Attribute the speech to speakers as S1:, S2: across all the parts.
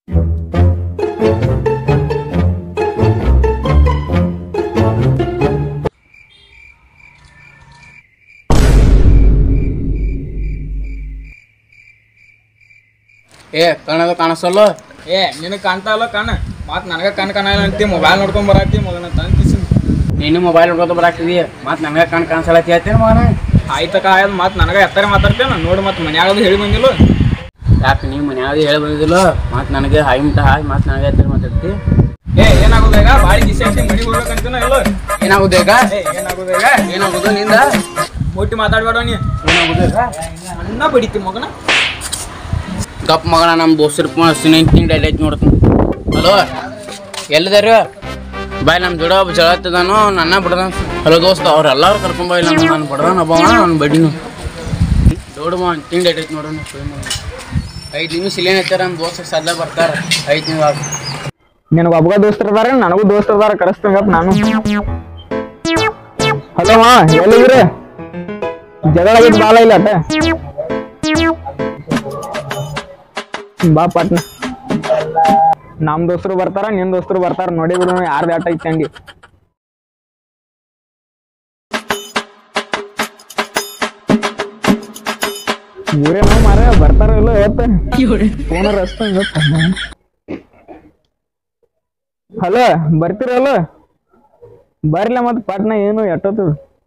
S1: ಏ ಕಣ್ಣದು ಕಾಣಿಸಲ್ಲ
S2: ಏ ನಿನಗೆ ಕಾಣ್ತಾ ಇಲ್ಲ ಕಣ್ಣ ಮತ್ ನನಗ ಕಣ್ ಕಾಣಲ್ಲ ಅಂತಿ ಮೊಬೈಲ್ ನೋಡ್ಕೊಂಡ್ ಬರಾತಿ ಮಗನ ತಂತಿಸಿ
S1: ನೀನು ಮೊಬೈಲ್ ನೋಡ್ಕೊತ ಬರಾಕ್ತಿದಿ ಮತ್ತೆ ನನಗೆ ಕಣ್ ಕಾಣಿಸಲತ್ತಿ ಹೇಳ್ತೇನೆ ಮಗನ
S2: ಆಯ್ತಕ ಆಯ್ತು ಮತ್ ನನಗ ಎತ್ತರ ಮಾತಾಡ್ತೇನ ನೋಡಿ ಮತ್ ಮನ್ಯಾಗದು ಹೇಳಿ ಬಂದಿಲ್ಲ
S1: ಯಾಕೆ ನೀವು ಮನ್ಯಾಗ ಹೇಳಿ ಬಂದಿದ್ದಿಲ್ಲ ಮತ್ತೆ ನನಗೆ ಹಾಯ್ ಮುಟ್ಟ ಹಾಯ್ ಮತ್ತೆ ನನಗೆ ಎತ್ತರ ಮಾತಾಡ್ತಿ
S2: ಏ ಏನಾಗೋದಾಗ ಬಾಳಿ ಗಿಸಿ ಹಾಕಿ ಮನಿ ಹೋಗ್ಬೇಕಂತೀನ ಇಲ್ಲ
S1: ಏನಾಗುದು ಈಗ
S2: ಏ ಏನಾಗೋದಾಗ
S1: ಏನಾಗುದು ನಿಂದ
S2: ಮುಟ್ಟಿ ಮಾತಾಡ್ಬೇಡ ನೀ
S1: ಏನಾಗುದು ಈಗ
S2: ಅನ್ನ ಬಡಿತಿ ಮಗನ
S1: ಗಪ್ ಮಗನ ನಮ್ಮ ದೋಸ್ತರ ಫೋನ್ ಹಸ್ತೀನಿ ತಿಂಗ್ ಡೈಲ್ ಐತಿ ನೋಡ್ತೀನಿ ಹಲೋ ಎಲ್ಲಿದಾರ ಬಾಯ್ ನಮ್ಮ ಜೋಡ ಒಬ್ಬ ಜಳತ್ತದಾನು ನನ್ನ ಬಿಡದ ಹಲೋ ದೋಸ್ತ ಅವ್ರೆಲ್ಲರೂ ಕರ್ಕೊಂಡ್ ಬಾಯ್ ನಾನು ನಾನು ಬಡದಾನ ಒಬ್ಬವ ನನ್ನ ಬಡ್ಡಿನು ದೊಡ್ಡ ತಿಂಗ್ ಡೈಟ್ ಐತಿ ನೋಡೋಣ ಐದು ನಿಮಿಷ ಇಲ್ಲೇನು ಐತಾರ ನಮ್ಮ ದೋಸ್ತ ಸದ್ದ ಬರ್ತಾರ ಐದು ನಿಮಿಷ
S2: ನಿನಗೆ ಒಬ್ಬಗ ದೋಸ್ತರು ಅದಾರ ನನಗೂ ದೋಸ್ತರು ಅದಾರ ಕರೆಸ್ತಂಗಪ್ಪ ನಾನು ಹಲೋ ಮಾ ಎಲ್ಲಿದ್ರಿ ಜಗಳ ಆಗಿದ್ದು ಬಾಳ ಇಲ್ಲ ಅಟ ಬಾ ಪಟ್ನ ನಮ್ ದೋಸ್ತರು ಬರ್ತಾರ ನಿನ್ ದೋಸ್ತರು ಬರ್ತಾರ ನೋಡಿ ಬಿಡು ಯಾರ್ದು ಆಟ ಐತಿ ಅಂಡಿ ಇವ್ರೇನೋ ಮಾರ ಬರ್ತಾರ ಇಲ್ಲ ಇವತ್ತ ಫೋನರ್ ಅಷ್ಟ ಹಲೋ ಬರ್ತೀರಲ್ಲ ಬರ್ಲ ಮತ್ ಪಾಟ್ನ ಏನು ಎಟ್ಟತ್ತು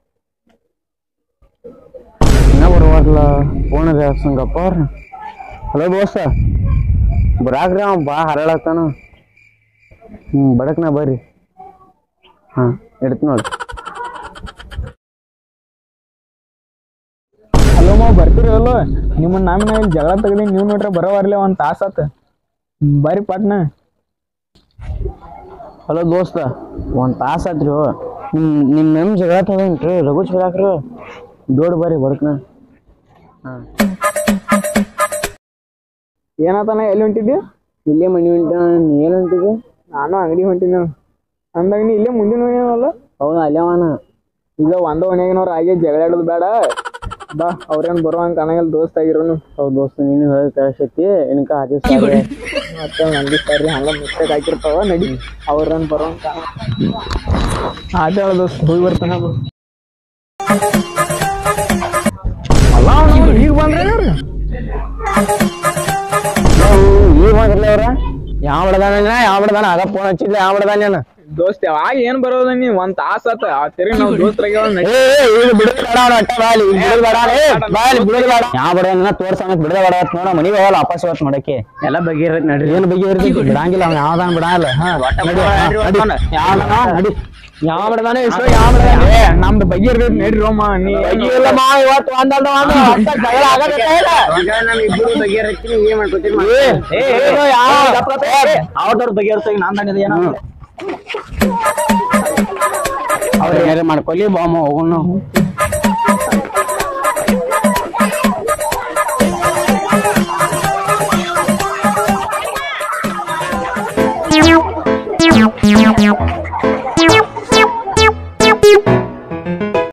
S1: ಇನ್ನ ಬರುವಾಗಲ್ಲ ಫೋನ್ ಇದೆ ಸಂಗಪ್ಪ ಅವ್ರ ಹಲೋ ದೋಸ್ತ ಬರಾಕ್ರಿ ಅವ ಬಾ ಹರಳತ್ತಾನ ಹ್ಞೂ ಬಡಕ್ನ ಬರ್ರಿ ಹಾಂ ಇಡ್ತೀನಿ ನೋಡಿ
S2: ಹಲೋ ಮಾವ್ ಬರ್ತೀರಲ್ಲ ನಿಮ್ಮನ್ನ ನಾಮಿನ ಇಲ್ಲಿ ಜಗಳ ತೆಗ್ದಿ ನೀವು ನೋಡ್ರೆ ಬರೋವರ್ಲೆ ಒಂದ್ ತಾಸ ಆತ ಬರ್ರಿ ಪಾಟ್ನ
S1: ಹಲೋ ದೋಸ್ತ ಒಂದು ತಾಸು ಆತ್ರಿ ನಿಮ್ಮ ನಿಮ್ಮ ಮೆಮ್ ಜಗಳ ತಗೊಂಡ್ರಿ ರಘು ಚಲಾಕ್ರಿ ದೊಡ್ಡ ಬರ್ರಿ ಬಡಕ್ನ ಹಾಂ
S2: ಏನಾತನ ಎಲ್ಲಿ ಹೊಂಟಿದ್ದಿ
S1: ಇಲ್ಲೇ ಮನೆ ಉಂಟ ನೀ ಏನು ಹೊಂಟಿದೆ
S2: ನಾನು ಅಂಗಡಿ ಹೊಂಟಿನಿ ಅಂದಾಗ ನೀ ಇಲ್ಲೇ ಮುಂದಿನ ಏನಲ್ಲ
S1: ಹೌದಾ ಅಲ್ಲೇವನ
S2: ಈಗ ಒಂದ ಮನೆಗಿನವ್ರು ಆಗಿ ಜಗಳ ಆಡೋದು ಬೇಡ ಬಾ ಅವ್ರೇನ್ ಬರುವಂಗ ಕಾಣಂಗಿಲ್ಲ ದೋಸ್ತ ಆಗಿರೋನು
S1: ಹೌದು ದೋಸ್ತ ನೀನು ಹೇಳಿ ಕಳಿಸೈತಿ ಇನ್ಕ ಅದೇ ಸಾರಿ
S2: ಮತ್ತೆ ನಂಗೆ ಸರಿ ಹಂಗ ಮಿಸ್ಟೇಕ್ ಆಗಿರ್ತಾವ ನಡಿ ಅವ್ರೇನ್ ಬರುವಂಗ ಕಾಣ ಆತ ಹೇಳ ದೋಸ್ತ ಹೋಗಿ ಬರ್ತಾನ ಬಾ. ಅಲ್ಲ ಅವ್ನು ಈಗ ಬಂದ್ರೆ ಇವ್ರು
S1: ಈಗ ಬಂದ್ರಲ್ಲ ಅವ್ರ ಯಾವ ಬಡದಾನ ಯಾವ ಬಡದಾನ ಆಗ ಫೋನ್ ಹಚ್ಚಿದ್ಲ ಯಾವ ಬಡದಾನ
S2: ದೋಸ್ತ ಯಾವಾಗ ಏನ್ ಬರೋದ ನೀ ಒಂದ್ ತಾಸ ಆತ ಆ ತಿರುಗಿ ನಾವ್ ದೋಸ್ತ್ರಾಗ ನಡಿ
S1: ಯಾವ ಬಡದಾನ ತೋರ್ಸಂಗ ಬಿಡದ ಬಡ ನೋಡ ಮನಿಗೆ ಹೋಗಲ್ಲ ವಾಪಸ್ ಇವತ್ತು ಮಾಡಕ್ಕೆ ಎಲ್ಲ ಬಗೆಹರಿ ನಡ್ರಿ ಏನು ಬಗೆಹರಿ ಬಿಡಂಗಿಲ್ಲ ಅವ್ನು ಯಾವ್ದಾನ ಬಿಡಲ್ಲ ಹಾ ನಡಿ ಯಾವ ಬಡದಾನ ಎಷ್ಟು ಯಾವ ಬಡದಾನ
S2: ಏ, ನಮ್ದು ಬಗ್ಗೆ ಇರ್ತೈತಿ ನಡ್ರಿ ರೋಮ ನೀ
S1: ಇಲ್ಲ ಮಾ ಇವತ್ತು ಒಂದಲ್ಲ ಒಂದು ಅಷ್ಟ ಜಗಳ ಆಗತ್ತೆ ಇಬ್ಬರು ಬಗೆಹರಿಸ್ತೀನಿ ಏನ್ ಮಾಡ್ಕೊತೀನಿ ಅವ್ರದವ್ರು ಬಗೆಹರಿಸ್ತಾಗ ನಾನ್ ತಂದಿದ್ದ ಏನೋ ಅವ್ರ ಏನಾರ ಮಾಡ್ಕೊಳ್ಳಿ ಬಾಮ ಹೋಗೋಣ